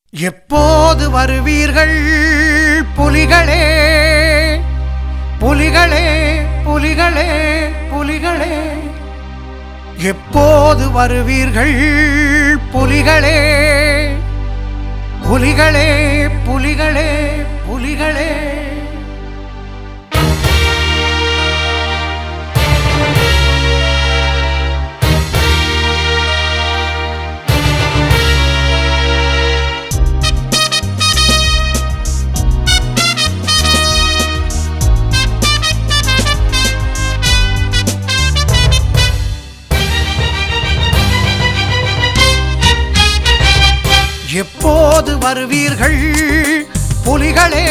எப்போது வருவீர்கள் புலிகளே புலிகளே புலிகளே புலிகளே எப்போது வருவீர்கள் புலிகளே புலிகளே புலிகளே புலிகளே எப்போது வருவீர்கள் புலிகளே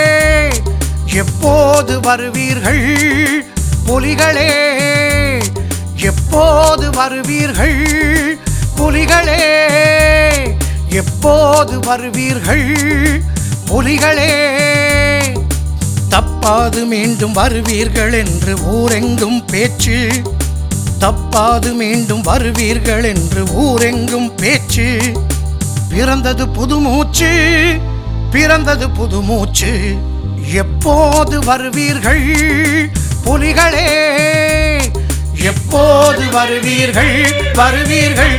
எப்போது வருவீர்கள் புலிகளே எப்போது வருவீர்கள் புலிகளே எப்போது வருவீர்கள் புலிகளே தப்பாது மீண்டும் வருவீர்கள் என்று ஊரெங்கும் பேச்சு தப்பாது மீண்டும் வருவீர்கள் என்று ஊரெங்கும் பேச்சு பிறந்தது புதுமூச்சு பிறந்தது புதுமூச்சு எப்போது வருவீர்கள் புலிகளே எப்போது வருவீர்கள் வருவீர்கள்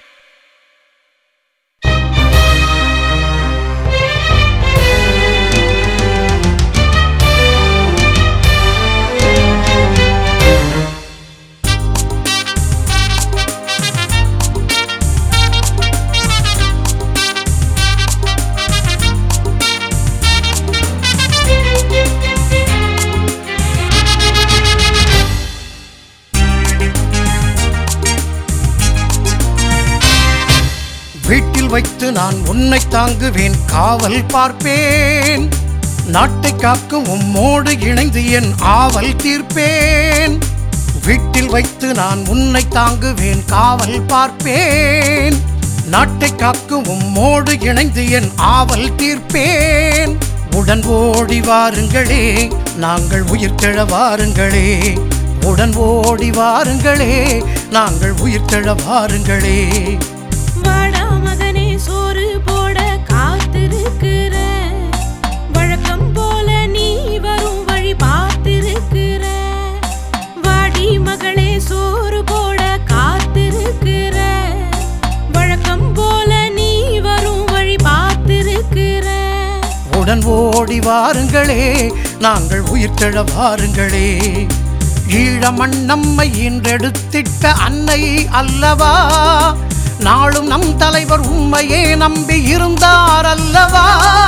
வீட்டில் வைத்து நான் உன்னை தாங்குவேன் காவல் பார்ப்பேன் நாட்டை காக்கும் உம்மோடு இணைந்து என் ஆவல் தீர்ப்பேன் வீட்டில் வைத்து நான் உன்னை தாங்குவேன் காவல் பார்ப்பேன் நாட்டை காக்கும் உம்மோடு இணைந்து என் ஆவல் தீர்ப்பேன் உடன் ஓடி வாருங்களே நாங்கள் உயிர் தெழ வாருங்களே உடன் ஓடி வாருங்களே நாங்கள் உயிர் தெழ வாருங்களே வாடா மகனே சோறு போட காத்திருக்கிற வழக்கம் போல நீ வரும் வழி பார்த்திருக்கிற வாடி மகளே சோறு போட காத்திருக்கிற வழக்கம் போல நீ வரும் வழி பார்த்திருக்கிற உடன் ஓடி வாருங்களே நாங்கள் உயிர் தெழ வாருங்களே ஈழமண் நம்மை ஈன்றெடுத்திட்ட அன்னை அல்லவா நாளும் நம் தலைவர் உண்மையே நம்பி இருந்தார் அல்லவா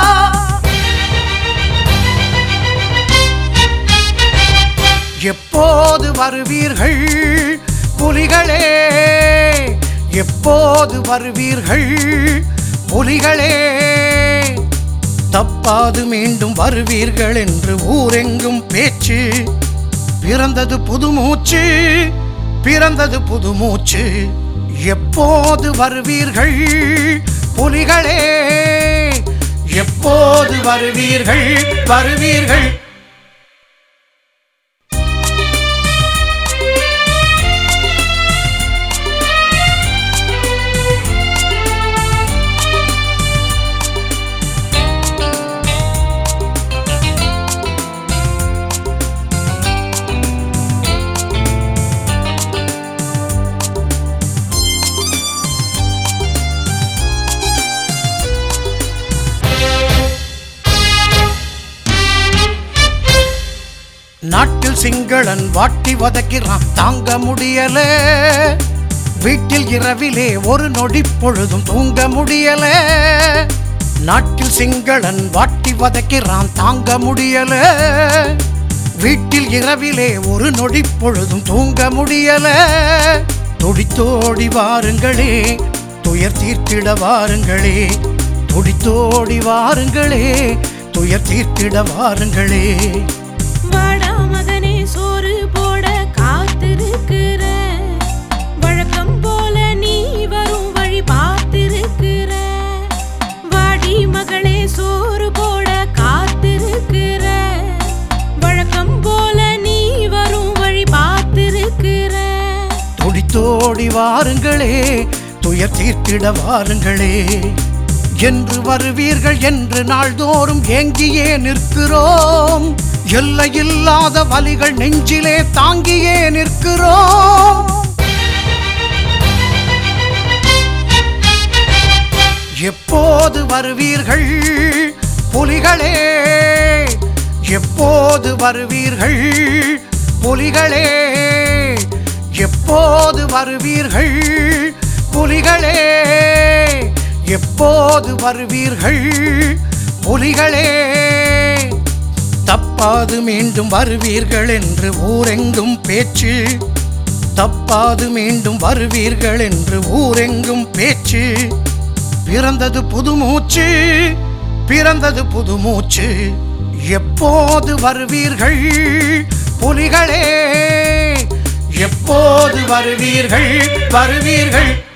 எப்போது வருவீர்கள் புலிகளே எப்போது வருவீர்கள் புலிகளே தப்பாது மீண்டும் வருவீர்கள் என்று ஊரெங்கும் பேச்சு பிறந்தது புதுமூச்சு பிறந்தது புதுமூச்சு எப்போது வருவீர்கள் புலிகளே எப்போது வருவீர்கள் வருவீர்கள் நாட்டில் சிங்களன் வாட்டி வதக்கிறான் தாங்க முடியல வீட்டில் இரவிலே ஒரு நொடி பொழுதும் தூங்க முடியல நாட்டில் சிங்களன் வாட்டி வதக்கிறான் தாங்க முடியல வீட்டில் இரவிலே ஒரு நொடி பொழுதும் தூங்க முடியல துடித்தோடி வாருங்களே துயர் தீர்த்திட வாருங்களே துடித்தோடி வாருங்களே துயர் தீர்த்திட வாருங்களே வாடா மகனே சோறு போட காத்திருக்கிற வழக்கம் போல நீ வரும் வழி பார்த்திருக்கிற வாடி மகளே சோறு போட காத்திருக்கிற வழக்கம் போல நீ வரும் வழி பார்த்திருக்கிற துடித்தோடி வாருங்களே துயர் தீர்த்திட வாருங்களே என்று வருவீர்கள் என்று நாள்தோறும் ஏங்கியே நிற்கிறோம் எல்லையில்லாத வலிகள் நெஞ்சிலே தாங்கியே நிற்கிறோம் எப்போது வருவீர்கள் புலிகளே எப்போது வருவீர்கள் புலிகளே எப்போது வருவீர்கள் புலிகளே எப்போது வருவீர்கள் புலிகளே தப்பாது மீண்டும் வருவீர்கள் என்று ஊரெங்கும் பேச்சு தப்பாது மீண்டும் வருவீர்கள் என்று ஊரெங்கும் பேச்சு பிறந்தது புதுமூச்சு பிறந்தது புதுமூச்சு எப்போது வருவீர்கள் புலிகளே எப்போது வருவீர்கள் வருவீர்கள்